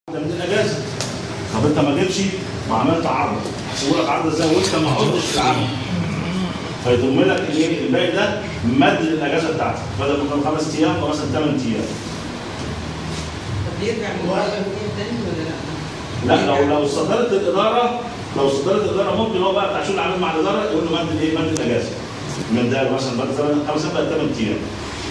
ده من الاجازه طب انت ما جيتش وعملت عرض هحسبه لك عرض ازاي وانت ما عدتش في العمل فيضم لك الايه الباقي ده مد للاجازه بتاعتك بدل ما كان خمس ايام او مثلا ثمان ايام طب يرجع من ورقه تاني ولا لا؟ لا لو لو صدرت الاداره لو صدرت الاداره ممكن هو بقى بتاع شغل العمل مع الاداره يقول له مد الايه مد الاجازه من ده مثلا بعد ثمان خمس ايام بقى ثمان ايام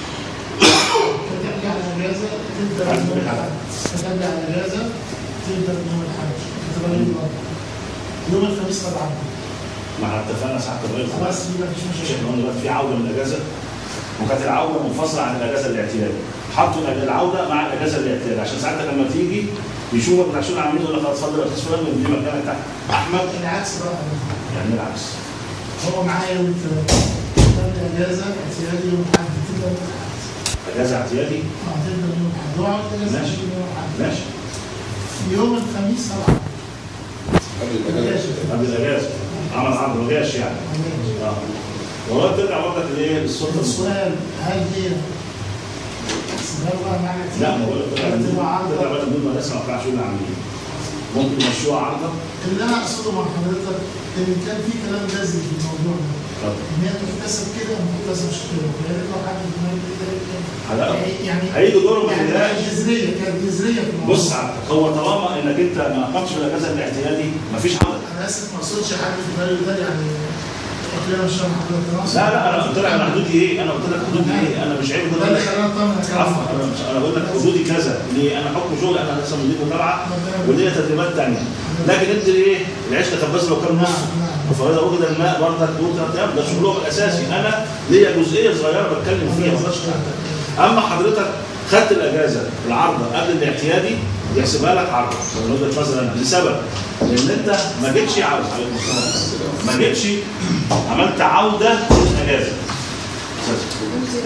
ترجع الاجازه تبدا من يوم الاحد ترجع الاجازه تبدا من يوم الاحد تبقى يوم الاربعاء يوم الخميس طبعا ما احنا اتفقنا ساعه الرئيس خلاص يبقى مفيش مش مشاكل احنا قلنا دلوقتي في عوده من الاجازه وكانت العوده منفصله عن الاجازه الاعتياديه حطوا العوده مع الاجازه الاعتياديه عشان ساعتها لما تيجي يشوفك بتاع شؤون العاملين يقول لك خلاص اتفضل يا استاذ فلان من دي مكانك تحت احمد العكس بقى يعني العكس هو معايا يوم الثلاثاء تبدا اجازه اعتيادي يوم الاحد تبدا يوم الاحد اجازه اعتيادي اه تبدا يوم الاحد هو عاوز اجازه ماشي. يوم الاحد ماشي يوم الخميس طبعا ماشي. قبل الاجازه عمل عرض ما جاش يعني اه والله بترجع برضك لايه للسلطه السؤال هل هي السؤال بقى معنى لا ما بقول لك بترجع تبقى ترجع عرضه بقى بدون ما تسمع بتاع شؤون العاملين ممكن يمشوها عرضه اللي انا اقصده مع حضرتك ان كان في كلام لازم في الموضوع ده طب ان هي تكتسب كده وما تكتسبش كده يا ريت لو حد في دماغه كده هلا يعني هيجوا دورهم ما يعني تقلقش كانت جذريه كانت جذريه في الموضوع بص عبد هو طالما انك انت ما اقمتش بالاجازه الاعتيادي مفيش عوده انا اسف ما اقصدش حد في دماغه ده يعني اكلنا مش فاهم حضرتك أنا أقصد- لا لا انا قلت لك انا حدودي ايه انا قلت لك حدودي ايه انا مش عيب ده اللي خلاني اطمن أكلم عفوا انا مش انا بقول لك حدودي كذا ليه انا حكم شغل انا لسه مدير متابعه وليا تدريبات ثانيه لكن انت ايه العيش كان بس لو كان نص فاذا وجد الماء بردك دون ثلاث ايام ده شغلهم الاساسي انا ليا جزئيه صغيره بتكلم فيها ما اقدرش اما حضرتك خدت الاجازه العارضه قبل الاعتيادي يحسبها لك عرضه من وجهه نظري انا لسبب لان انت ما جيتش عاوز عليكم السلام ما جيتش عملت عوده للاجازه أستاذ.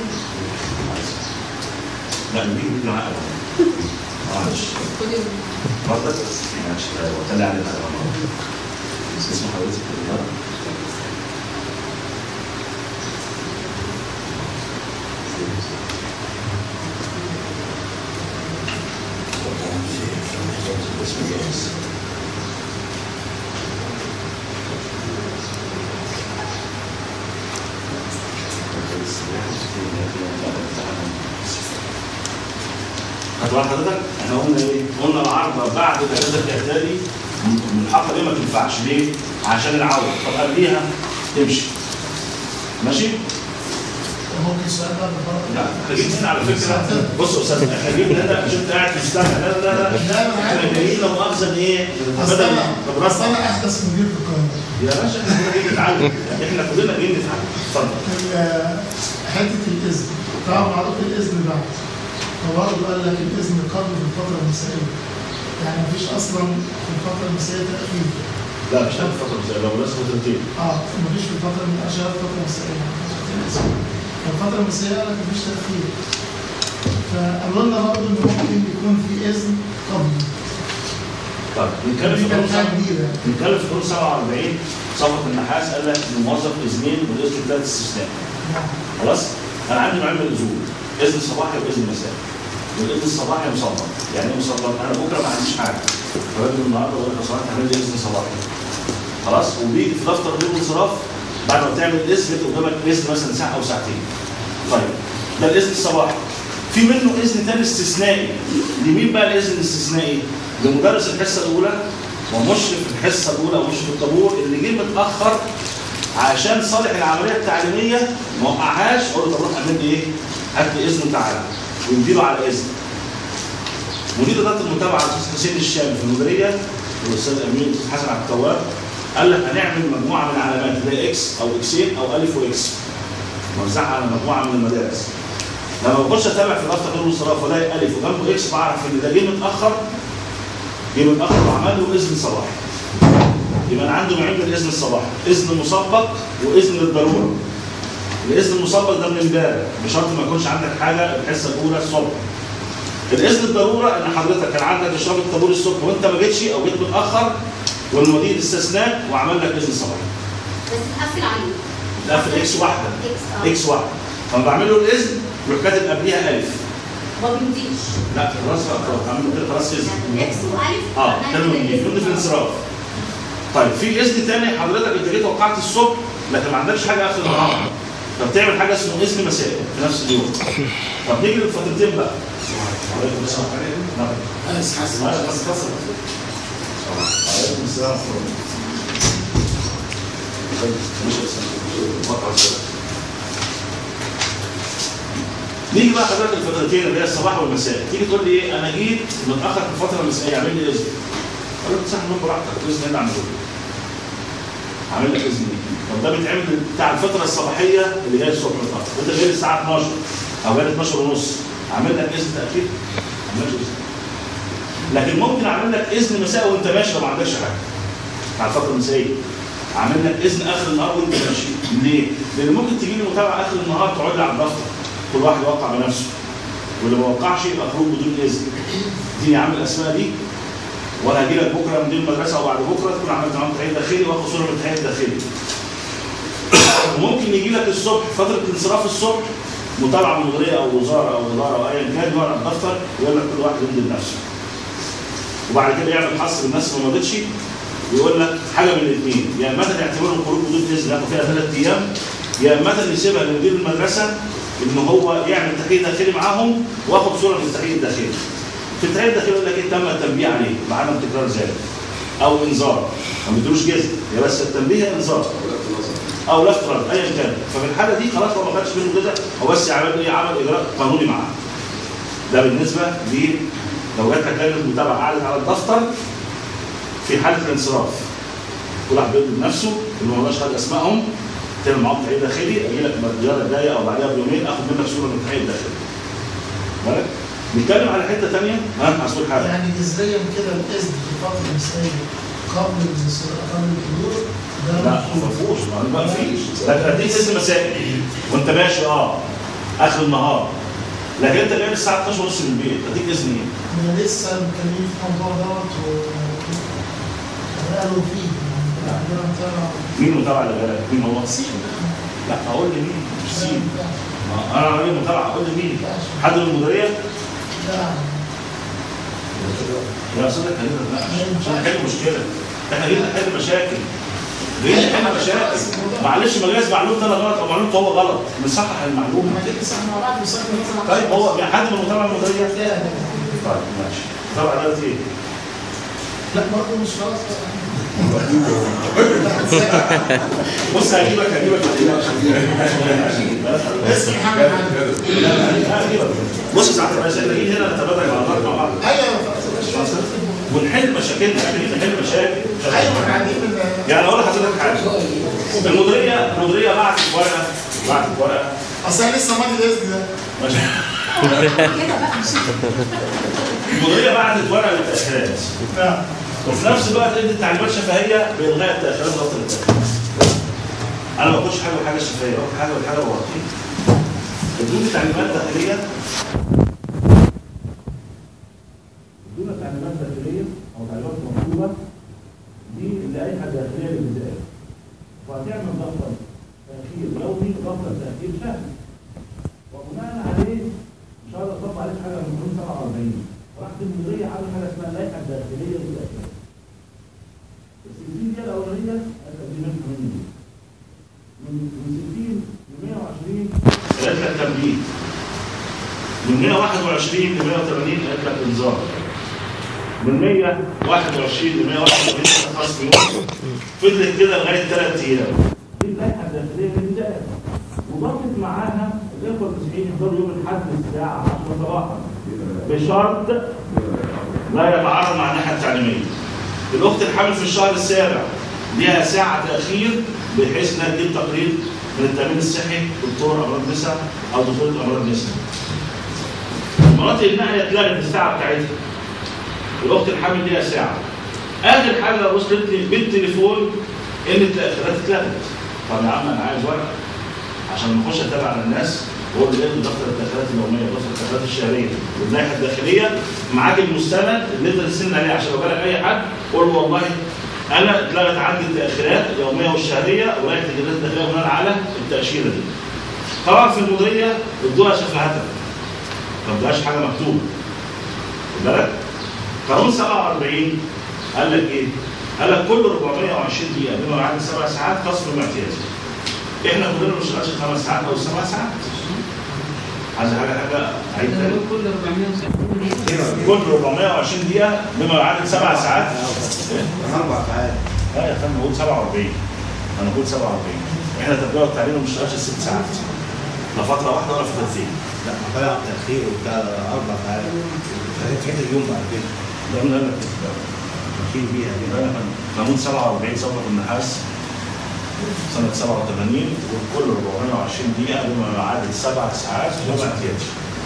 لا نجيب فيديو معاك معلش خدي برضك ماشي وطلع علينا اسم حضرتك كده هتقول حضرتك احنا قلنا ايه؟ قلنا العرض بعد الاجازه الاعدادي الملحقه دي ما تنفعش ليه؟ عشان العوده طب قبليها تمشي ماشي؟ ممكن السؤال ده بالغلط؟ لا احنا جايين هنا على فكره بص يا استاذ احنا جايين هنا مش انت قاعد تستنى لا لا لا لا انا احنا عارف جايين لو مؤاخذه ايه؟ اصل بدل انا طب اصل رفع انا احدث مدير في القاهره يا باشا احنا كلنا جايين نتعلم احنا كلنا جايين نتعلم اتفضل ال- حته الاذن طبعا معروف الاذن بعد فبرضه قال لك الاذن قبل في الفتره النسائيه يعني مفيش اصلا في الفتره النسائيه تاخير لا مش هناخد فتره زي لو لازم فترتين اه مفيش في الفتره من اشهر الفتره النسائيه الفتره النسائيه قال لك مفيش تاخير فقالوا لنا برضه ان ممكن يكون في اذن قبل طيب نتكلم دي في كانت حاجه قانون جديده نتكلم في قانون 47 صفقه النحاس قال لك ان الموظف اذنين والاذن الثالث استثناء خلاص انا عندي نوعين من الاذون اذن صباحي واذن مسائي والاذن الصباحي مصمم يعني ايه مصمم انا بكره ما عنديش حاجه فباجي النهارده بقول لك يا صلاح تعمل لي اذن صباحي خلاص وبيجي في دفتر الانصراف بعد ما بتعمل اذن بيبقى قدامك اذن مثلا ساعه او ساعتين طيب ده الاذن الصباحي في منه اذن تاني استثنائي لمين بقى الاذن الاستثنائي؟ لمدرس الحصه الاولى ومشرف الحصه الاولى ومشرف الطابور اللي جه متاخر عشان صالح العمليه التعليميه ما وقعهاش اقول له طب روح اعمل لي ايه؟ هات لي اذن وتعالى ويديله على اذن. مدير اداره المتابعه الاستاذ حسين الشامي في المديريه والاستاذ امين الاستاذ حسن عبد التواب قال لك هنعمل مجموعه من العلامات اللي هي اكس او اكسين او الف واكس موزعها على مجموعه من المدارس لما بخش اتابع في دفتر الانصراف والاقي الف وجنبه اكس بعرف ان ده جه متاخر جه متاخر وعمل له اذن صباحي يبقى انا عندي نوعين من الاذن الصباحي اذن مسبق واذن للضروره الاذن المسبق ده من امبارح بشرط ما يكونش عندك حاجه الحصه الاولى الصبح الاذن الضروره ان حضرتك كان عندك اشراف الطابور الصبح وانت ما جيتش او جيت متاخر والمدير استثناك وعمل لك اذن صباحي بس تقفل عليه ده في اكس واحده اكس اه اكس واحده فلما بعمل له الاذن يروح كاتب قبليها الف ما بيمضيش لا خلاص خلاص عامل كده خلاص اذن يعني اكس والف اه معناها تم كده يمضي الاسم يمضي في الانصراف طيب في اذن تاني حضرتك انت جيت وقعت الصبح لكن ما عندكش حاجه اخر النهار فبتعمل حاجه اسمه اذن مسائي في نفس اليوم طب نيجي للفترتين بقى عليكم السلام نعم. بس حاسس معايا بس فصل. عليكم السلام ورحمة الله. مش أسلم. نيجي بقى حضرتك الفترتين اللي هي الصباح والمساء تيجي تقول لي ايه انا جيت متاخر في الفتره المسائيه اعمل لي اذن اقول لك صح نوم براحتك اذن هنا عند دول عامل لك اذن ايه طب ده بيتعمل بتاع الفتره الصباحيه اللي جايه الصبح متاخر انت جاي الساعه 12 او جاي 12 ونص عامل لك اذن تاخير ما عملش اذن لكن ممكن اعمل لك اذن مساء وانت ماشي لو ما عندكش حاجه على الفتره المسائيه عامل لك اذن اخر النهار وانت ماشي ليه؟ لان ممكن تجي لي متابعه اخر النهار تقعد لي على الدفتر كل واحد يوقع بنفسه واللي ما وقعش يبقى خروج بدون اذن اديني عامل الاسماء دي وانا هجي لك بكره مدير المدرسه او بعد بكره تكون عملت معاهم تحقيق داخلي واخد صوره من التحقيق الداخلي وممكن يجي لك الصبح فتره الانصراف الصبح متابعه من مديريه او وزاره او اداره او ايا كان يقعد على الدفتر ويقول لك كل واحد يمضي بنفسه وبعد كده يعمل حصر الناس ما مضتش ويقول لك حاجه من الاثنين يا اما تعتبرهم خروج بدون اذن ياخد فيها ثلاث ايام يا اما يسيبها لمدير المدرسه ان هو يعمل تحقيق داخلي معاهم واخد صوره من التحقيق الداخلي. في التحقيق الداخلي يقول لك ايه تم التنبيه عليه بعدم تكرار ذلك او انذار ما بيدروش جزء يا بس التنبيه انذار او لفت رد ايا كان ففي الحاله دي خلاص هو ما خدش منه جزء هو بس عمل ايه عمل اجراء قانوني معاه. ده بالنسبه ل لو جات لك لجنه المتابعه قعدت على الدفتر في حاله الانصراف كل واحد بيقول بنفسه اللي ما خد اسمائهم تعمل معاهم تحقيق داخلي اجي لك الزياره الجايه او بعدها بيومين اخد منك صوره من التحقيق الداخلي. بالك؟ نتكلم على حته ثانيه ها هسؤال حاجه يعني جذريا كده الاذن في فتره المسائيه قبل الانصراف- قبل الحضور ده لا مرفوض. ما فيهوش ما ما فيش لكن اديك اسم مسائي وانت ماشي اه اخر النهار لكن انت جاي الساعه 12 ونص من البيت اديك اذن ايه؟ احنا لسه متكلمين في الموضوع دوت و قالوا فيه يعني عندنا متابعه مين المتابعه اللي جالك؟ مين هو؟ لا اقول لي مين؟ مش سين ما انا راجل متابعه اقول لي مين؟ حد من المديريه؟ لا يا استاذ كريم لا عشان نحل مشكله احنا جايين نحل مشاكل جايين نحل مشاكل معلش ما جايز معلومه انا غلط او معلومته هو غلط نصحح المعلومه لما تيجي صح مع بعض وصلنا مثلا طيب هو يعني حد من المتابعه المديريه؟ لا لا طيب ماشي طبعا ده ايه؟ لا برضه مش خلاص بص هجيبك هجيبك ما تقلقش. اسم محمد علي لا، لا، هجيبك. بص يا سعاده الرئيس احنا جايين هنا نتبادل المعلومات مع بعض ايوه خلاص ونحل مشاكلنا احنا جايين نحل مشاكل ايوه احنا قاعدين من- يعني اقول لحضرتك حاجه المديريه المديريه بعتت ورقه بعتت ورقه اصل انا لسه ماضي الاذن ده ماشي كده بقى مش المديريه بعتت ورقه للتاخيرات نعم وفي نفس الوقت ادت تعليمات شفهيه بالغاء التاخيرات ضغط التاخيرات انا ما باخدش حاجه وحاجه شفهيه باخد حاجه والحاجه بغطيها ادوني تعليمات داخليه ادونا تعليمات داخليه او تعليمات مكتوبه دي لائحه داخليه للبدايه وهتعمل ضغط تاخير يومي ضغط تاخير شهري وبناء عليه ان شاء الله طبق عليك حاجه من 47 راحت المديريه عامل حاجه اسمها اللائحه الداخليه للاشياء. ال 60 دي الاولانيه هتقدم منهم من من 60 ل 120 قالت لك تنبيه. من 121 ل 180 قالت لك انذار. من 121 ل 181 خصم يوم فضلت كده لغايه ثلاث ايام. دي اللائحه الداخليه للبدايه. وضبطت معاها الاخوه المسيحيين يحضروا يوم الاحد الساعه 10 صباحا. بشرط لا يتعارض مع الناحيه التعليميه. الاخت الحامل في الشهر السابع ليها ساعه تاخير بحيث انها تجيب تقرير من التامين الصحي دكتور امراض نساء او دكتور امراض نساء. مناطق النقل اتلغت الساعه بتاعتها. الاخت الحامل ليها ساعه. اخر حاجه وصلت لي بالتليفون ان التاخيرات اتلغت. طب يا عم انا عايز ورقه عشان نخش اتابع على الناس واقول له ايه دفتر التاخيرات اليوميه دفتر التاخيرات الشهريه واللائحه الداخليه معاك المستند اللي انت تستند عليه عشان لو جالك اي حد قول له والله انا اتلغت عندي التاخيرات اليوميه والشهريه ولائحه التاخيرات الداخليه بناء على التاشيره دي. طبعا في المديريه ادوها شفاهتها ما بتبقاش حاجه مكتوبه خد بالك قانون 47 قال لك ايه؟ قال لك كل 420 دقيقه بما يعادل سبع ساعات تصل امتيازي احنا كلنا ما بنشتغلش خمس ساعات او سبع ساعات عايز حاجه حاجه عيد ده تاني لو كل 450 كل 420 دقيقه بما يعادل سبع ساعات إيه؟ اربع ساعات لا يا فندم بقول 47 انا بقول 47 احنا تربيه والتعليم ما بنشتغلش ست ساعات لا فتره واحده ولا فترتين لا ما طلع تاخير وبتاع اربع ساعات فهي اليوم بعد كده ده من قال لك كده. ماشيين بيها يبقى كده أنا قانون 47 ثوره النحاس سنه 87 وكل 420 دقيقه بما يعادل سبع ساعات يوم اعتيادي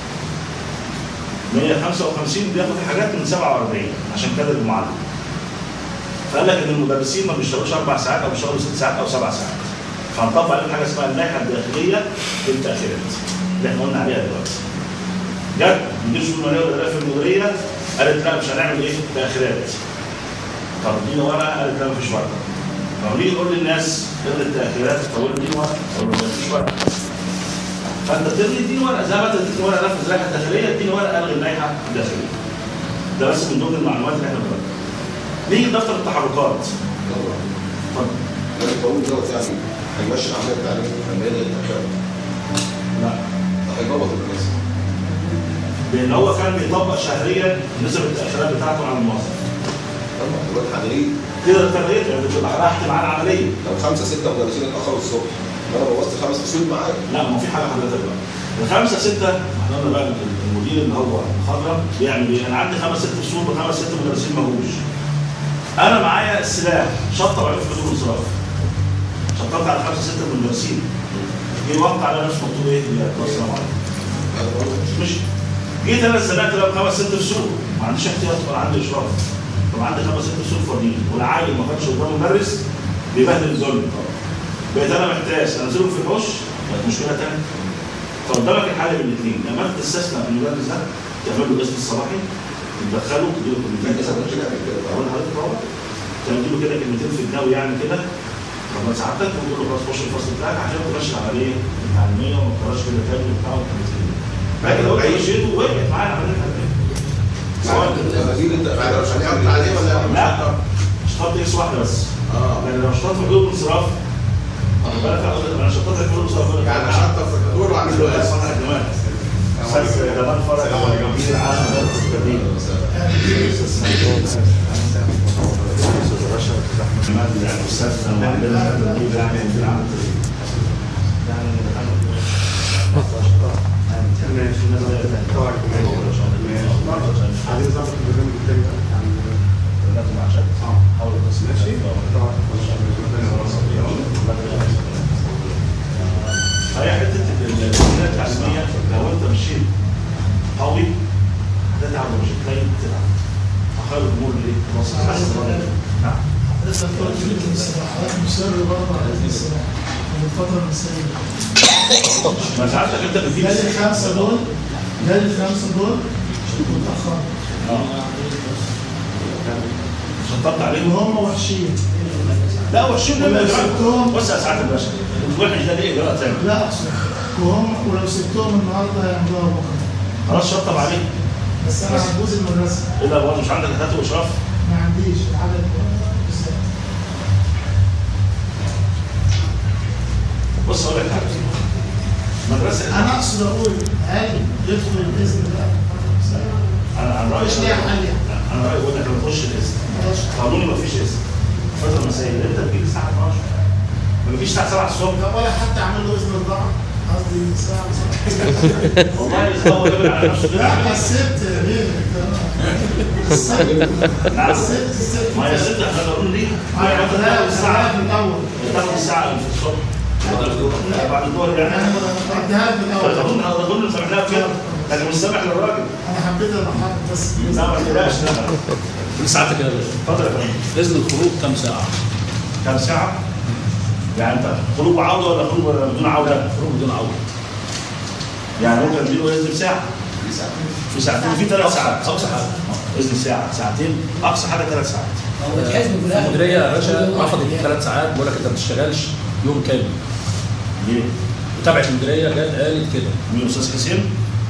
155 بياخد حاجات من 47 عشان كده المعلم فقال لك ان المدرسين ما بيشتغلوش اربع ساعات او بيشتغلوا ست ساعات او سبع ساعات فهنطبق عليهم حاجه اسمها اللائحه الداخليه في التاخيرات اللي احنا قلنا عليها دلوقتي جت مدير شؤون الماليه والاداره في المديريه قالت لا مش هنعمل ايه تاخيرات طب ادينا ورقه قالت لا مفيش ورقه طب نيجي نقول للناس الغي التاخيرات طب اديني ورقه اقول له مفيش ورقه فانت بتدي اديني ورقه زي ما انت اديتني ورقه نفذ اللائحه الداخليه اديني ورقه الغي اللائحه الداخليه ده بس من ضمن المعلومات اللي احنا بنقولها نيجي لدفتر التحركات طبعا اتفضل لازم القانون دوت يعني هيمشي العمليه التعليميه لما يلغي التأخير لا ده هيبوظ الناس لان هو كان بيطبق شهريا نسب التاخيرات بتاعته على الموظف طبعا دلوقتي حضرتك كده اتغيرت يعني بتبقى راحت معاه العمليه لو خمسه سته مدرسين اتاخروا الصبح وانا بوظت خمس فصول معايا لا ما في حاجه حضرتك بقى الخمسه سته احنا قلنا بقى المدير اللي هو خضرا بيعمل ايه؟ انا عندي خمس ست فصول بخمس ست مدرسين مهوش انا معايا السلاح شطب عليه في حدود الانصراف شطبت على خمسه سته مدرسين جه وقت على نفسه مكتوب ايه؟ السلام عليكم هذا برضه مش جيت انا سمعت لو خمس ست فصول ما عنديش احتياط ولا عندي اشراف طب عندي خمس ست فصول فاضيين والعيل ما كانش قدام مدرس بيبهدل الظلم بقيت انا محتاج انزله في الحوش بقت مشكله ثانيه فقدامك الحل من الاثنين يا اما تستثنى المدرس ده تعمل له اسم الصباحي تدخله تديله في كلمتين كذا ممكن يعمل كده اقول لحضرتك اهو تعمل له كده كلمتين في الجو يعني كده طب سعادتك وتقول له خلاص خش الفصل بتاعك عشان تمشي العمليه التعليميه وما تكررش كده تاني وبتاع والكلمتين لكن لو انت مشيته وقفت معايا العمليه التعليميه سواء الوزير انت مش هنحط عليه ولا لا اشترط اكس واحده بس اه لان لو اشترط في حدود الانصراف واخد بالك انا شطرت في حدود الانصراف يعني شطف في الحضور وعامل له له اسم اسم كمان سلسل كمان فرق جميل عام كبير استاذ رشا احمد يعني استاذنا وعندنا تدريب يعني في العمل عايزين نظبط البرنامج التاني فهي حته البنيه التعليميه لو انت مشيت قوي هتتعب ومش هتلاقي تتعب اخر الامور ليه؟ خلاص نعم لسه قلت لك الاستراحات مصر برضه على الاستراحه من الفتره المسائيه ما ساعتك انت بتجيب جالي الخمسه دول جالي الخمسه دول متاخر شطبت عليهم وهم وحشين لا وحشين ولو لما سبتهم بص يا سعاده الباشا الوحش ده ليه اجراء تاني لا اقصد وهم ولو سبتهم النهارده هيعملوها بكره خلاص شطب عليه بس انا عجوز المدرسه ايه ده برضه مش عندك دكاتره واشراف ما عنديش العدد بالذات بص اقول لك حاجه مدرسه انا اقصد اقول هل يدخل الاذن ده في الفتره المسائيه؟ انا انا رايي مش ليها حل يعني. انا رايي اقول لك لما تخش الاسم بلاش قانوني ما فيش اسم الفتره المسائيه اللي انت بتجيب الساعه 12 ما فيش الساعه 7 الصبح ولا حتى اعمل له اذن الضغط قصدي ساعه ساعه والله هو جابر على نفسه كده لا الست ليه؟ الست نعم الست الست ما هي ست احنا بنقول ليه؟ ما ما يعملها تاخد الساعه الساعه في الاول تاخد الساعه في الصبح بعد الظهر يعني انا بديها في الاول اظن اظن سمحناها كده لكن مش سامح للراجل انا حبيت اضحك بس لا ما تقلقش لا كل ساعتك كده يا باشا اتفضل يا فندم اذن الخروج كام ساعه؟ كام ساعه؟ يعني انت خروج وعوده ولا خروج ولا بدون عوده؟ خروج بدون عوده يعني ممكن اديله اذن ساعه في ساعتين في ثلاث ساعات اقصى حاجه اذن ساعه ساعتين اقصى حاجه ثلاث ساعات المديريه يا باشا رفضت الثلاث ساعات بيقول لك انت ما بتشتغلش يوم كامل ليه؟ متابعه المديريه جت قالت كده مين استاذ حسين؟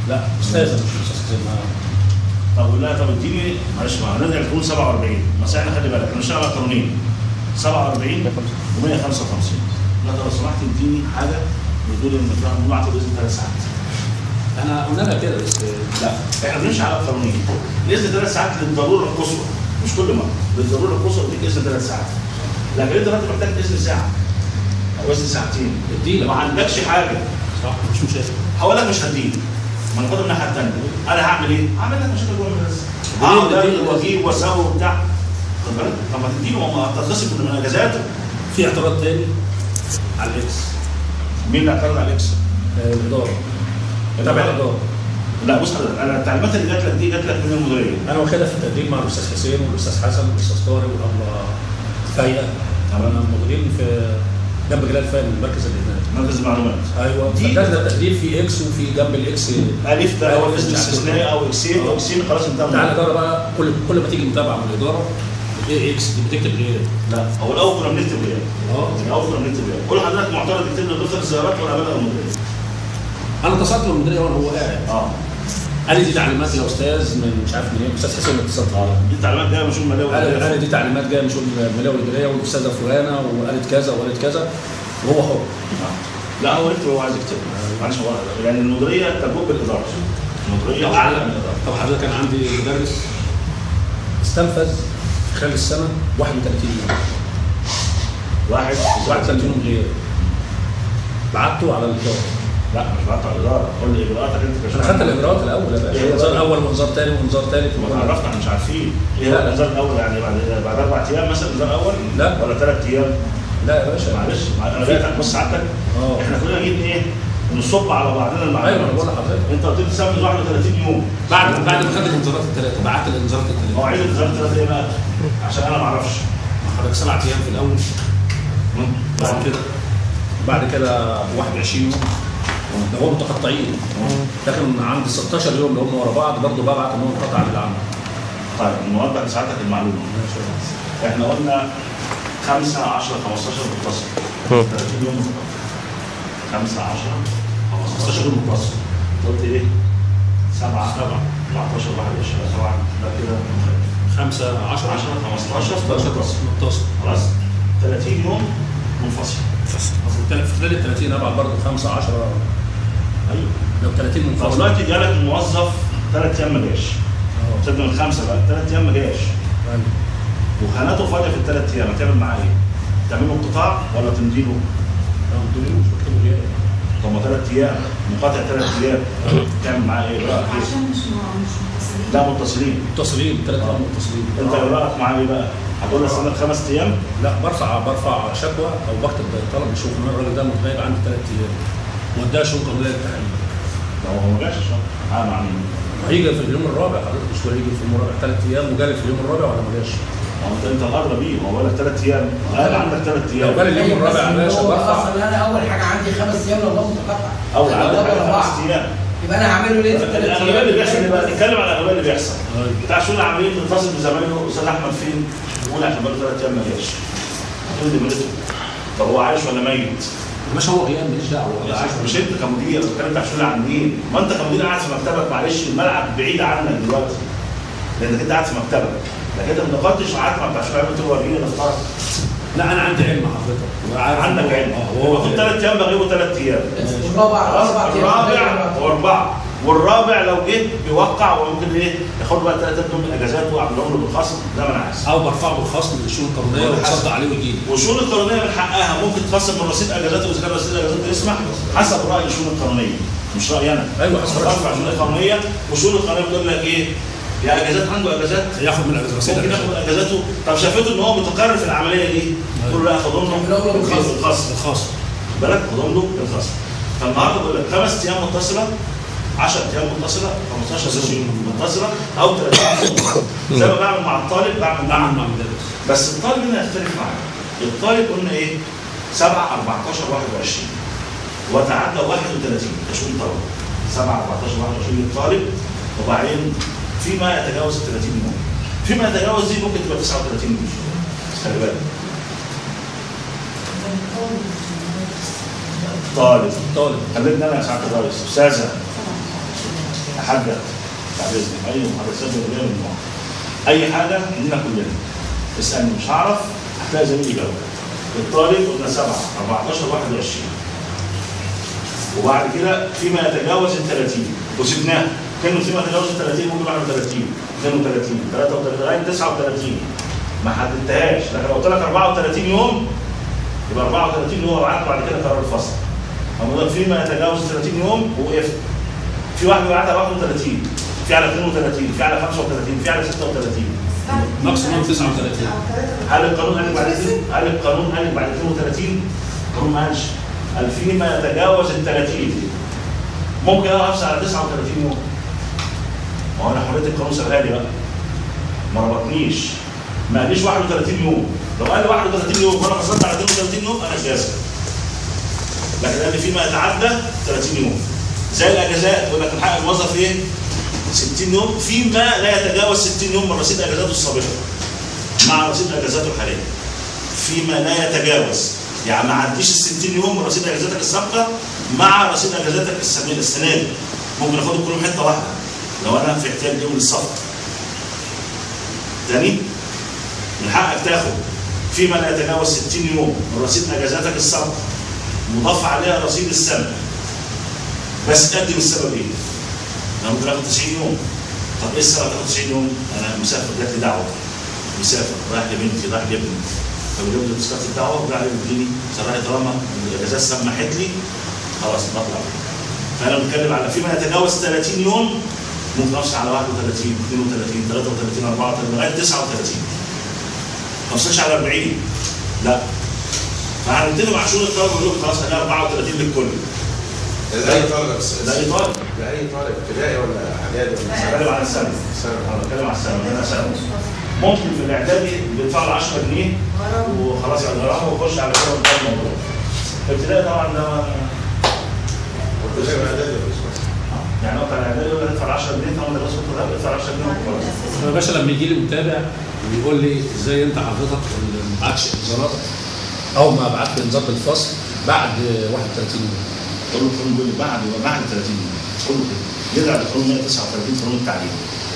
لا استاذه مش استاذ حسين ما- طب قول لها طب اديني معلش ما هنرجع تقول 47 بس احنا خلي بالك احنا بنشتغل على قانونين 47 و155 لا طب لو سمحت اديني حاجه بتقول ان فيها ممنوع باذن ثلاث ساعات احنا قلنا لها كده بس لا احنا بنمشي على القانونين الاذن ثلاث ساعات للضروره القصوى مش كل مره للضروره القصوى بديك اذن ثلاث ساعات لكن انت دلوقتي محتاج اذن ساعه او اذن ساعتين ادينا ما عندكش حاجه صح مش مشاكل هقول لك مش هديك ما انا من الناحيه الثانيه انا هعمل ايه؟ هعمل لك مشاكل جوه المدرسه ليه- هقعد ليه- أجري واجيب واسوي وبتاع خد بالك طب ما تديله ما تتخصم من اجازاته في اعتراض تاني على الاكس مين اللي اعترض على الاكس؟ آه، الاداره تابع الاداره لا بص حضرتك انا التعليمات اللي جات لك دي جات لك من المديريه انا واخدها في التدريب مع الاستاذ حسين والاستاذ حسن والاستاذ طارق والابله فايقه انا موجودين في جنب جلال فاهم المركز اللي هناك مركز المعلومات ايوه دي- فكرنا التدريب في اكس وفي جنب الاكس الف ده هو الاسم الاستثنائي او اكسين او اكسين خلاص انتهى بتاع من الاداره بقى كل كل ما تيجي متابعه من الاداره ايه اكس دي بتكتب ايه؟ لا هو الاول كنا بنكتب ايه؟ اه الاول كنا بنكتب ايه؟ كل حضرتك معترض يكتب لي دفتر الزيارات وانا بدأ المديريه انا اتصلت بالمديريه وانا هو قاعد اه قال لي دي تعليمات يا استاذ من مش عارف منين الاستاذ حسين اللي اتصلت عليه دي تعليمات جايه من شؤون ماليه قال قال وإدارية. دي تعليمات جايه من شؤون الماليه والاداريه والاستاذه فلانه وقالت كذا وقالت كذا وهو حر لا هو يكتب هو عايز يكتب معلش هو يعني المديريه تجوب بالاداره المديريه اعلى من الاداره طب حضرتك كان عندي مدرس استنفذ خلال السنه 31 يوم واحد 31 يوم غير بعته على الاداره لا مش بعت على الاداره قول لي اجراءاتك انت انا خدت الاجراءات الاول يا باشا إيه انذار بقى؟ اول وانذار ثاني وانذار ثالث ما عرفنا احنا مش عارفين ايه لا، هو لا. الانذار الاول يعني بعد بعد اربع ايام مثلا الانذار الاول لا. ولا ثلاث ايام لا يا باشا معلش مع- انا جاي بص سعادتك اه. احنا كلنا جايين ايه نصب على بعضنا المعلومات ايوه انا بقول لحضرتك انت قلت لي تسمي 31 يوم بعد بعد ما خدت الانذارات الثلاثه بعت الانذارات الثلاثه مواعيد الانذار ثلاث ايه بقى عشان انا ما اعرفش حضرتك سبع ايام في الاول مم. بعد كده بعد كده 21 يوم ده هو متقطعين لكن عند 16 يوم اللي هم ورا بعض برضه ببعت ان هو انقطع عن العمل طيب نوضح لسعادتك المعلومه احنا قلنا 5 10 15 متصل 30 يوم متصل 5 10 15 يوم متصل أنت قلت ايه؟ 7 7 14 21 7 ده كده 5 10 10 15 16 متصل متصل خلاص 30 يوم منفصل في خلال ال 30 ابعت برضه 5 10 ايوه لو 30 طب منفصل دلوقتي جالك موظف ثلاث ايام ما جاش اه سيبنا من خمسه بقى ثلاث ايام ما جاش يعني وخانته فاضيه في الثلاث ايام هتعمل معاه ايه؟ تعمل له انقطاع ولا تمديله؟ لو دول مش مكتوب ليه طب ما ثلاث ايام منقطع ثلاث ايام تعمل معاه ايه؟ رأيك ايه؟ عشان مش مش متصلين لا متصلين متصلين ثلاث ايام متصلين انت ايه رايك معاه ايه بقى؟ هتقول له استنى خمس ايام؟ لا برفع برفع شكوى او بكتب طلب بشوف ان الراجل ده متغيب عندي ثلاث ايام واديها شؤون قانونيه للتحقيق لو هو ما جاش اه مع مين؟ وهيجي في اليوم الرابع حضرتك مش هيجي في اليوم الرابع ثلاث ايام وجالي في اليوم الرابع ولا ما جاش؟ ما هو انت انت الادرى بيه ما هو بقول لك ثلاث ايام قال عندك ثلاث لو ايام جالي اليوم الرابع يا باشا هو برفع اصلا انا اول حاجه عندي خمس ايام لو ده متقطع اول لو عندك ده حاجة ورا بعض خمس ايام يبقى انا هعمله ليه في الثلاث الاغلبيه اللي بيحصل ايه بقى؟ ايام نتكلم على الاغلبيه اللي بيحصل أيوة. بتاع شؤون العاملين بيتصل بزمايله استاذ احمد فين؟ يقول احنا بقاله ثلاث ايام ما جاش تقول لي ملته طب هو عايش ولا ميت؟ يا باشا هو غياب ماليش دعوه ولا عايز مش انت كمدير انا بتكلم بتاع شؤون العاملين ما انت كمدير قاعد في مكتبك معلش الملعب بعيد عنك دلوقتي لانك انت قاعد في مكتبك لكن انت ما نقدتش معاك مع بتاع شؤون العاملين تقول وريني نفترض لا انا عندي علم حضرتك وعارف عندك إن هو- علم اه هو هو في ثلاث ايام بغيبه ثلاث ايام الرابع خلاص اربع ايام الرابع واربعه والرابع لو جه بيوقع وممكن ايه ياخد بقى ثلاث ايام من اجازات واعملهم له بالخصم ده ما انا عايز او برفعه بالخصم للشؤون القانونيه وتصدق عليه ويجي لي والشؤون القانونيه من حقها ممكن تخصم من رصيد اجازاته اذا كان رصيد اجازاته يسمح حسب راي الشؤون القانونيه مش رايي انا ايوه حسب رأي رفع الشؤون القانونيه والشؤون القانونيه بتقول لك ايه يا اجازات عنده اجازات ياخد من الاجازه رصيد ممكن الأجازة. ياخد اجازاته طب شافته ان هو متقرر في العمليه دي تقول له لا خدهم له خدهم له بالخصم. بالخصم الخاص بالك خدهم له بالخصم فالنهارده بقول لك خمس ايام متصله 10 ايام متصله 15 يوم متصله او 30 يوم زي ما بعمل مع الطالب بعمل بعمل مع مع المدرس بس الطالب هنا يختلف معايا الطالب قلنا ايه 7 14 21 وتعدى 31 كشؤون طلبه 7 14 21 للطالب وبعدين فيما يتجاوز ال 30 يوم فيما يتجاوز دي ممكن تبقى 39 يوم خلي بالك طالب طالب خليتني انا يا سعاده الرئيس استاذه حاجه بعد اذنك اي محادثات جانبيه من النوع اي حاجه عندنا كلنا اسالني مش هعرف هتلاقي زميلي جاوب الطالب قلنا 7 14 21 وبعد كده فيما يتجاوز ال 30 وسبناه كلمه فيما يتجاوز ال 30 ممكن 31 32 33 لغايه 39 ما حددتهاش لكن لو قلت لك 34 يوم يبقى 34 يوم وبعت بعد كده قرار الفصل اما ده فيما يتجاوز 30 يوم وقفت في واحد بيبعت على 31 في على 32 في على 35 في على 36 ماكسيموم 39 هل القانون قال لك بعد كده؟ هل القانون قال لك بعد 32 القانون ما قالش قال فيما يتجاوز ال 30 ممكن انا افصل على 39 يوم ما هو انا حريه القانون سابها لي بقى ما ربطنيش ما قاليش 31 يوم لو قال لي 31 يوم وانا فصلت على 32 يوم انا جازم لكن قال لي فيما يتعدى 30 يوم زي الاجازات يقول لك من حق الموظف ايه 60 يوم فيما لا يتجاوز 60 يوم من رصيد اجازاته السابقه مع رصيد اجازاته الحاليه فيما لا يتجاوز يعني ما عديش ال 60 يوم من رصيد اجازاتك السابقه مع رصيد اجازاتك السنه السنه دي ممكن اخدهم كلهم حته واحده لو انا في احتياج يوم للسفر تاني من حقك تاخد فيما لا يتجاوز 60 يوم من رصيد اجازاتك السابقه مضاف عليها رصيد السنه بس تقدم السبب ايه؟ انا ممكن اخد 90 يوم طب ايه السبب تاخد 90 يوم؟ انا مسافر جات لي دعوه مسافر رايح لبنتي رايح لابني فبجيب لي تذكره الدعوه وراح يديني صراحه طالما الاجازات سمحت لي خلاص بطلع فانا بتكلم على فيما يتجاوز 30 يوم ممكن اوصل على 31 32 33 34 لغايه 39 ما اوصلش على 40 لا فهنبتدي مع شؤون الطلبه ونقول لهم خلاص هنلاقي 34 للكل ازاي طالب بس ده اي طالب ده اي طالب ابتدائي ولا اعدادي ولا انا بتكلم على السنه انا بتكلم على السنه انا سنه ممكن في الاعدادي بيدفع له 10 جنيه وخلاص يعني غرامه ويخش على كده وانتهى الموضوع ابتدائي طبعا ده ابتدائي واعدادي ولا بس يعني هو بتاع الاعدادي يقول لك ادفع 10 جنيه طبعا ده رسم الطلاب ادفع 10 جنيه وخلاص يا باشا لما يجي لي متابع ويقول لي ازاي انت حضرتك اللي ما بعتش انذارات او ما بعت لي انذار بالفصل بعد 31 يوم قول له القانون بيقول لي بعد بعد 30 يوم قول له كده يرجع للقانون 139 قانون التعليم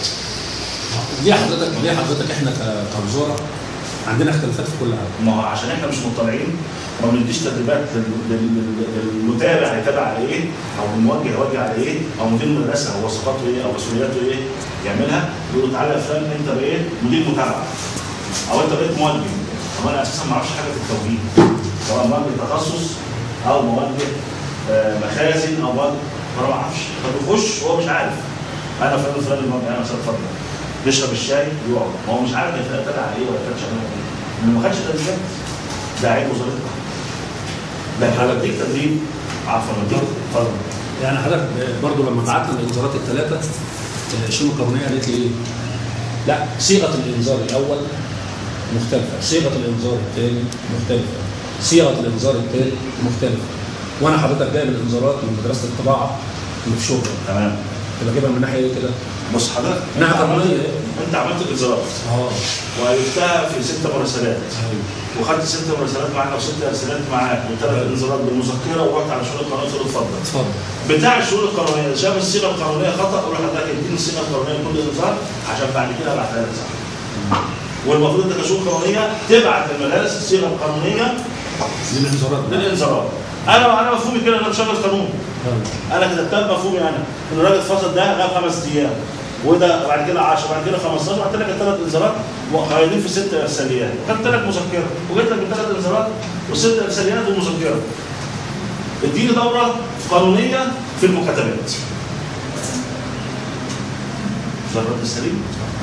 ليه حضرتك ليه حضرتك احنا ك- كوزاره عندنا اختلافات في كل حاجه ما هو عشان احنا مش مطلعين وما بنديش تدريبات لل- لل- لل- للمتابع هيتابع على ايه او الموجه هيوجه على ايه او مدير المدرسه هو وصفاته ايه او مسؤولياته ايه يعملها يقول له تعالى يا فلان انت بقيت مدير متابعه او انت بقيت موجه طب انا اساسا ما اعرفش حاجه في التوجيه سواء موجه تخصص او موجه آه، مخازن او موجه فانا ما اعرفش فبيخش وهو مش عارف انا فلان فلان الموجه انا مثلا اتفضل بيشرب الشاي يقعد ما هو مش عارف يتابع على ايه ولا كان شغال على ايه لانه ما خدش تدريبات ده عيب وظيفتك لكن انا بديك تدريب عفوا بديك اتفضل يعني حضرتك برضو لما بعتنا الانذارات الثلاثه الشؤون القانونيه قالت لي ايه؟ لا صيغه الانذار الاول مختلفه، صيغه الانذار الثاني مختلفه، صيغه الانذار الثالث مختلفه. وانا حضرتك جاي من الانذارات من مدرسه الطباعه اللي في شغل تمام تبقى جايبها من ناحيه ايه كده؟ بص حضرتك نعم، انت عملت قانونية. انت عملت الانذارات اه والفتها في ست مراسلات وخدت ست مراسلات معاك او ست ارسالات معاك وثلاث انذارات بالمذكره ورحت على شؤون القانون قلت له اتفضل اتفضل بتاع الشؤون القانونيه شاف الصيغه القانونيه خطا قول له حضرتك اديني الصيغه القانونيه لكل انذار عشان بعد كده ابعتها لك صح والمفروض انت كشؤون قانونيه تبعت للمدارس الصيغه القانونيه للانذارات بقى. للانذارات انا انا مفهومي كده انا مشغل قانون آه. انا كتبتها بمفهومي انا ان الراجل فصل ده غاب خمس ايام وده بعد كده 10 بعد كده 15 بعد لك الثلاث انذارات وقايلين في ست ارساليات خدت لك مذكره وجبت لك الثلاث انذارات والست ارساليات والمذكره اديني دوره قانونيه في المكاتبات ده الرد السليم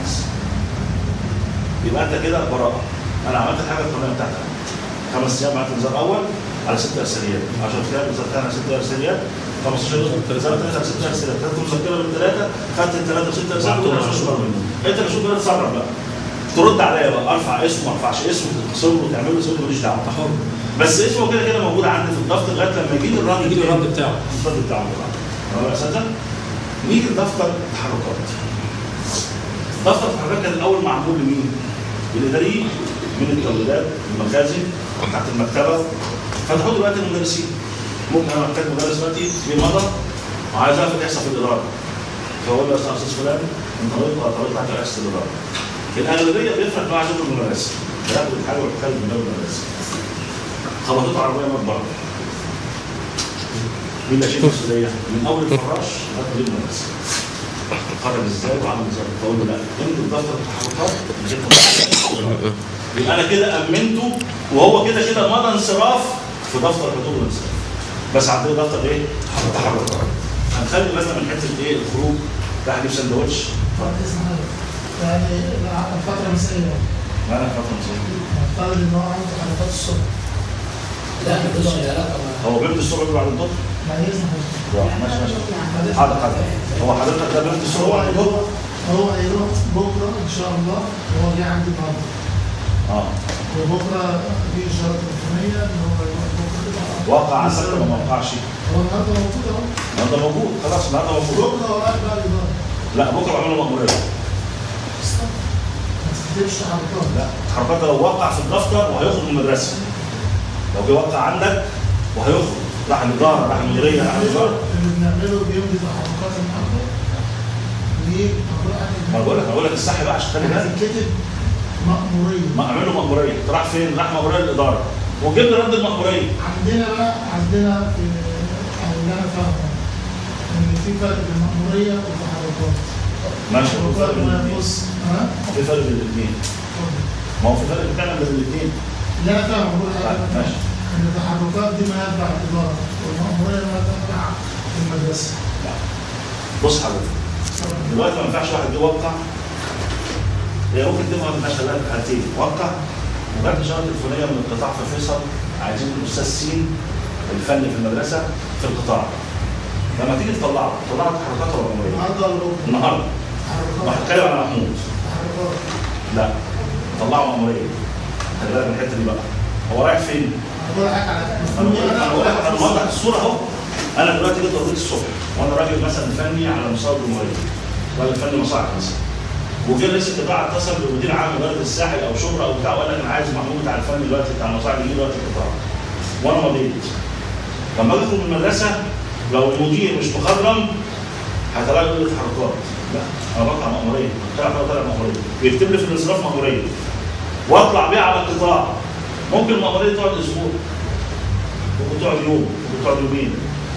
يبقى انت كده براءه انا عملت الحاجه القانونيه بتاعتك خمس ايام بعت انذار اول على ست ارساليات 10 ايام انذار ثاني على ست ارساليات 15 يوم انذار ثالث على ست ارساليات خدت مذكره بالثلاثه خدت الثلاثه وست ارساليات بعتهم وده على مش شغل. منه انت كشوف بقى تتصرف بقى ترد عليا بقى ارفع اسمه ما ارفعش اسمه تخسره وتعمل له سؤال ماليش دعوه حر بس اسمه كده كده موجود عندي في الدفتر لغايه لما يجي لي الرد يجي لي الرد بتاعه الرد بتاعه طبعا تمام يا اساتذه نيجي لدفتر التحركات دفتر التحركات كان الاول معمول لمين؟ للاداريين من التوريدات المخازن تحت المكتبه فتحوا دلوقتي المدرسين ممكن انا محتاج مدرس دلوقتي في مضى وعايز اعرف اللي يحصل في الاداره فاقول له يا استاذ فلان انت طريقه طريقه على عكس الاداره الاغلبيه بيفرق معاه عدد المدرسه بياخد الحاجه ويتكلم من المدرسه خبطته عربيه من بره مين اللي شايل المسؤوليه؟ من اول الفراش لغايه مدير المدرسه خرج ازاي وعمل ازاي فاقول له لا امضي دفتر التحركات من غير تحركات. يبقى انا كده امنته وهو كده كده مضى انصراف في دفتر حضور الانصراف بس عندنا دفتر ايه؟ تحركات هنخلي بالنا من حته ايه الخروج راح اجيب سندوتش بعد إذن حضرتك. يعني الفترة مسائية ما انا فتره مسؤول نفترض إن هو عنده حركات الصبح لا ملوش علاقه مع هو بيمضي الصبح بعد الظهر بعد إذن حضرتك ماشي ماشي حاضر حاضر هو حضرتك ده بيمضي الصبح هو بعد الظهر هيروح هو هيروح بكرة إن شاء الله وهو جه عندي النهارده اه وبكرة في إشارة تليفونية إن هو يروح بكرة وقع عندك ولا ما وقعش؟ هو النهارده موجود أهو النهارده موجود خلاص النهارده موجود بكرة هو رايح بقى الإدارة لا بكره بعمل له مأمورية ما تكتبش تحركات لا حركات لو وقع في الدفتر وهيخرج من المدرسه لو جه وقع عندك وهيخرج راح الاداره راح المديريه راح الاداره اللي بنعمله بيمضي تحركات النهارده ويجي ما بقول لك بقول لك الصح بقى عشان خلي بالك هتتكتب مأمورية ما اعمل له مأمورية راح فين؟ راح مأمورية للإدارة وجيب لي رد المأمورية عندنا بقى عندنا في او اللي انا فاهمه ان في فرق بين المأمورية والتحركات. ماشي هو في فرق التحركات بين ما الاثنين يخص ها؟ في فرق بين الاثنين ما هو في فرق فعلا بين الاثنين اللي انا فاهمه بقول طيب، حاجة ماشي. ان التحركات دي ما يتبع الإدارة والمأمورية ما تتبع المدرسة. بص حضرتك دلوقتي ما ينفعش واحد يوقع هي ممكن تبقى ما ينفعش خلال حالتين وقع وجات إشارة تليفونية من القطاع في فيصل عايزين الأستاذ سين الفني في المدرسة في القطاع لما تيجي تطلعه تطلعه تحركات ولا مأمورية؟ النهارده ولا بكرة؟ النهارده تحركات وهتكلم على محمود تحركات لا طلعوا مأمورية خلي بالك من الحتة دي بقى هو رايح فين؟ بقول حاجة على انا بقول انا بقول لك انا موضح الصوره اهو انا دلوقتي جيت قضيت الصبح وانا راجل مثلا فني على مستوى الجمهوريه راجل فني مصاعد مثلا وجه رئيس القطاع اتصل بمدير عام اداره الساحل او شبرا او بتاع وقال لك انا عايز محمود بتاع الفني دلوقتي بتاع المصاعد يجي دلوقتي القطاع وانا مضيت لما اجي اخرج من المدرسه لو المدير مش مخضرم هتلاقي يقول لي تحركات لا انا بطلع مأموريه طلع طلع مأموريه بيكتب لي في الانصراف مأموريه واطلع بيها على القطاع ممكن المأموريه تقعد اسبوع ممكن تقعد يوم ممكن تقعد يومين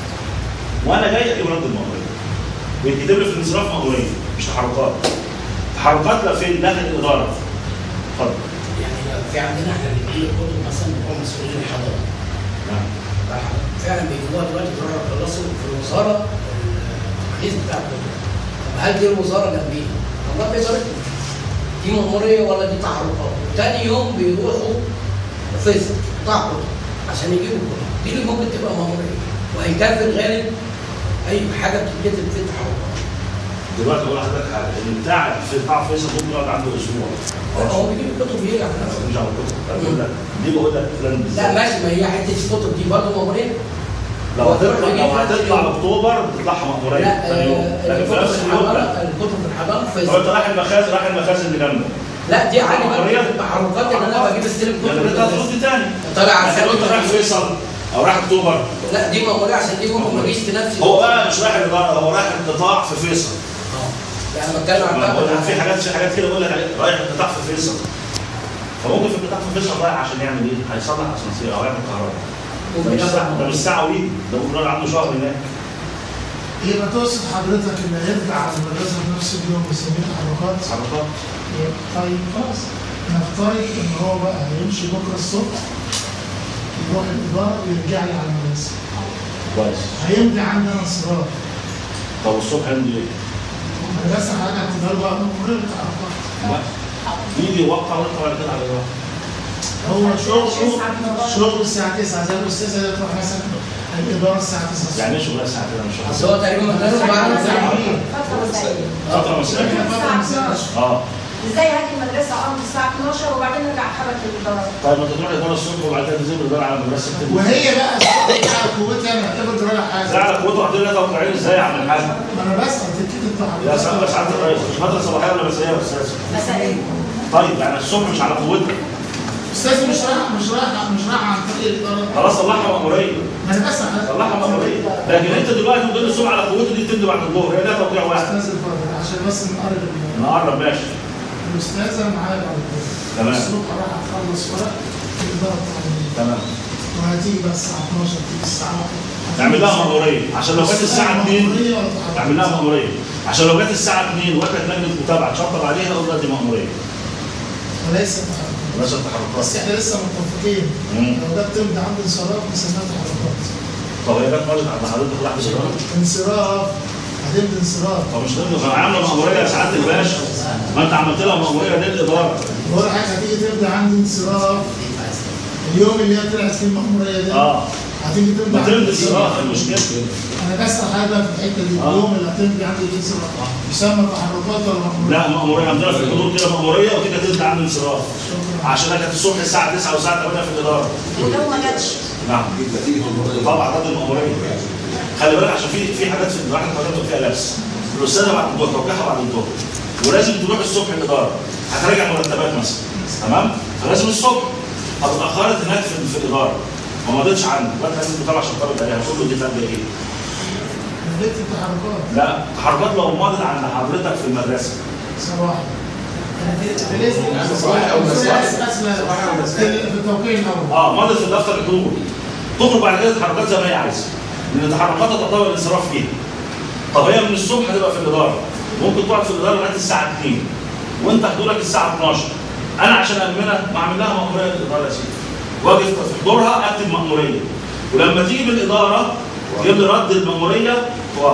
وانا جاي اجيب رد المأمورية ويتكتب لي في الانصراف مأمورية مش تحركات تحركات لا فين داخل الإدارة اتفضل يعني لو في عندنا احنا بنجيب كتب مثلا بتوع مسؤولين الحضاره نعم فعلا بيجيبوها دلوقتي بيروحوا يخلصوا في الوزاره الترخيص بتاع الكتب طب هل دي الوزاره جنبينا؟ الله بيزارتنا دي مأمورية ولا دي تحركات وتاني يوم بيروحوا فيصل قطاع كتب عشان يجيبوا الكتب دي اللي ممكن تبقى مأمورية وهيكفي الغالب أي حاجة بتتكتب في التحركات دلوقتي بقول لحضرتك حاجة اللي بتاع في بتاع فيصل ممكن يقعد عنده أسبوع هو بيجيب الكتب ويرجع في نفسه مش على الكتب أنا بقول لك دي بقول لك فلان لا بالذات ماشي ما هي حته الكتب دي برضه مأمورية لو هو هتطلع بيروح لو يجيب في هتطلع يوم. أكتوبر بتطلعها مأمورية لا ثاني يوم آه، لكن في الكتب نفس اليوم لا الحضانة الكتب الحضانة لو انت فيصل رايح المخازن رايح المخازن اللي جنبك لا دي عادي مأمورية؟ بقى في التحركات ان انا بجيب استلم يعني كتب انت هتروح دي تاني طالع على لكن لو انت رايح السبت فيصل او رايح اكتوبر لا دي مأمورية عشان دي ممكن ما اجيش في نفسي هو بقى مش رايح الاداره هو رايح القطاع في فيصل اه يعني بتكلم عن ما بقول لك في بقى حاجات في حاجات كده بقول لك عليها. رايح القطاع في فيصل فممكن في القطاع في فيصل رايح عشان يعمل ايه؟ هيصلح اسانسير او يعمل كهرباء ده مش ساعه ده مش ساعه ويجي ده ممكن يقعد عنده شهر هناك يبقى تقصد حضرتك ان هيرجع على المدرسة في نفس اليوم يسميه تحركات حركات طيب خلاص نفترض ان هو بقى هيمشي بكره الصبح يروح الاداره ويرجع لي على المدرسه كويس هيمضي عندنا انصراف طب الصبح يمضي ايه؟ المدرسه حاجه هتبقى له بقى من مرور التحركات لا. يجي يوقع ويطلع بعد كده على الاداره هو شغله شغله الساعه 9 زي الاستاذه اللي تروح مثلا الاداره الساعه 9 الصبح يعني ايه شغلها الساعه كده مش بس فاهم هو تقريبا مدرسة بعد ساعة فترة مسائية فتره مسائيه فترة مسائية. اه ازاي هاجي المدرسة اه الساعة 12 وبعدين ارجع اتحرك للإدارة طيب ما تروح الاداره الصبح وبعد كده تنزل الاداره على المدرسه تكتب وهي بقى الصبح على قوتها انا افرض ولا حاجه زعل قوته وحدين لك توقعين ازاي يا عم الحاج ما انا بسال تكتب يا التحركات سعاده سعاده الرئيس مش فتره صباحيه ولا مسائيه يا استاذ مسائية طيب يعني الصبح مش على قوتك استاذ مش رايح مش رايح مش رايح عن طريق الاداره خلاص طلعها مأمورية ما انا بسمع طلعها مأمورية لكن انت دلوقتي مدير السوق على قوته دي تبدو بعد الظهر هي لها توقيع واحد استاذ الفاضل عشان بس نقرب ال- نقرب ماشي الاستاذه معايا بعد الظهر تمام. الصبح راح اخلص ورق في الاداره التعليميه تمام وهتيجي بس الساعه 12 تيجي الساعه 1 نعمل لها مأمورية عشان لو جت الساعة 2 مأمورية ولا تحرك؟ تعمل لها مأمورية عشان لو جت الساعة 2 وجت لجنة متابعة تشطب عليها اقول لها دي مأمورية وليس تحرك بس بس التحركات احنا لسه متفقين مم. لو ده بتمضي عند انصراف نسميها تحركات طب هي جت مرة عند حضرتك لحظة صغيرة انصراف هتمضي انصراف طب مش تمضي انا عاملة مأمورية يا سعادة الباشا ما انت عملت لها مأمورية للإدارة بقول حاجه هتيجي تمضي عند انصراف اليوم اللي هي طلعت فيه المأمورية دي اه هتيجي تمضي ما عند تمضي الانصراف. الصراحة المشكلة انا بسأل حضرتك في الحته دي آه. اليوم اللي هتمضي عند الانصراف يسمى تحركات ولا مأمورية؟ لا مأمورية عندنا في الحضور كده مأمورية وكده تبدأ عند انصراف شكرا عشان انا كانت الصبح الساعة 9 والساعة 8 في الإدارة ولو ما جاتش نعم طبعا رد المأمورية خلي بالك عشان في في حاجات في الواحد حضرتك فيها لبس الأستاذة بعد الظهر توقعها بعد الظهر ولازم تروح الصبح الإدارة هتراجع مرتبات مثلا تمام فلازم الصبح طب اتأخرت هناك في, في الإدارة وما رضيتش عنك وانت لازم تطلع عشان ترد عليها تقول له دي فاتة ايه؟ بديت التحركات لا تحركات لو مضت عند حضرتك في المدرسة صباحا بالاسم صباحي أو مساء. في التوقيع الاول اه مضت في دفتر الحضور تخرج بعد كده تحركات زي ما هي عايزه لان تحركاتها تعتبر الانصراف فيها طب هي من الصبح هتبقى في الاداره ممكن تقعد في الاداره لغايه الساعه 2 وانت حضورك الساعه 12 انا عشان امنها بعمل لها ماموريه للاداره يا سيدي واجي في حضورها اكتب ماموريه ولما تيجي من الاداره تجيب لي رد الماموريه توقع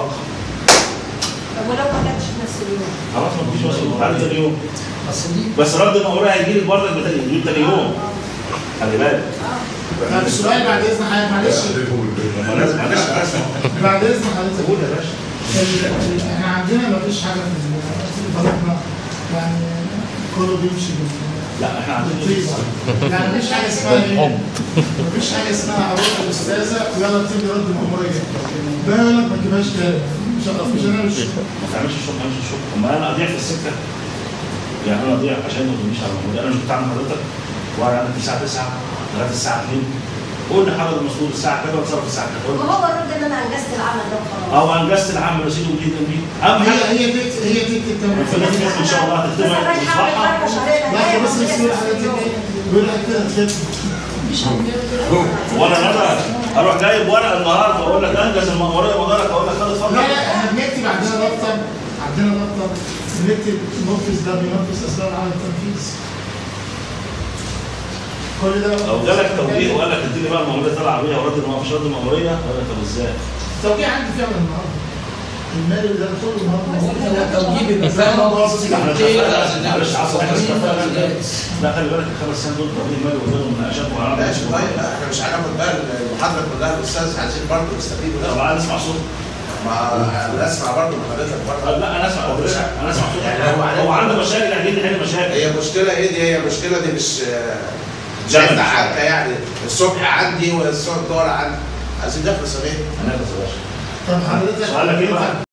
طب ولو ما جاتش في نفس اليوم خلاص ما تجيش مسؤول بعد تاني يوم بس دي بس رد الماموريه هيجي لك برضك بتاني تاني يوم خلي بالك طب السؤال بعد اذن حضرتك معلش ما لازم معلش لازم بعد اذن حضرتك قول يا باشا ال- ال- احنا عندنا ما فيش حاجه في ال- في بلدنا يعني كله بيمشي بال- لا احنا عندنا بالطيبه يعني مفيش حاجه اسمها ايه؟ مفيش حاجه اسمها اروح الاستاذه ويلا تدي رد مأموريه بالك ما تجيبهاش تاني مش مش انا مش ما تعملش الشغل ما تعملش الشغل اما انا اضيع في السكه يعني انا اضيع عشان ما تقوليش على الموضوع انا مش بتاع حضرتك وقاعد عندك الساعه 9 لغايه الساعه 2 قول لي حضر المسؤول الساعه كذا وتصرف الساعه كذا قول لي. وهو الرد ان انا انجزت العمل ده وخلاص او انجزت العمل يا سيدي ودي دي اهم هي حاجه هي تكتب هي تكتب تمام في النتيجه ان شاء الله بس هتكتبها انا هحاول تصبحها اتحرك شهرين لا بس بس حضرتك بيقول لك كده تكتب وانا النهارده اروح جايب ورقه النهارده واقول لك انجز المأموريه مدارك اقول لك خد لا اتفضل لا احنا بنكتب عندنا دفتر عندنا دفتر بنكتب المنفذ ده بينفذ اسباب عمل التنفيذ كل ده لو جالك توجيه وقال لك اديني بقى المأموريه طلع بيها ورد ما فيش رد المأموريه اقول لك طب ازاي؟ التوقيع عندي فعلا النهارده المالي ده كله النهارده التوجيه بيبقى فاهم احنا اتفقنا معلش عفوا احنا اتفقنا لا خلي بالك الخمس سنين دول طويل مالي وغيرهم مناقشات ماشي وعرض طيب لا احنا مش هناخد بقى المحاضره كلها الاستاذ عايزين برضه نستفيد طب منها عايز اسمع صوت ما انا اسمع برضه من حضرتك طب برضه لا انا اسمع حضرتك انا اسمع صوت يعني هو عارف- هو عنده مشاكل عايزين نحل مشاكل هي مشكله ايه دي هي مشكله دي مش مش لا، عايز مش حتى يعني الصبح عندي والصبح الظهر عندي عايزين نخلص يا بيه انا بس يا باشا طب حضرتك سؤالك ايه بقى؟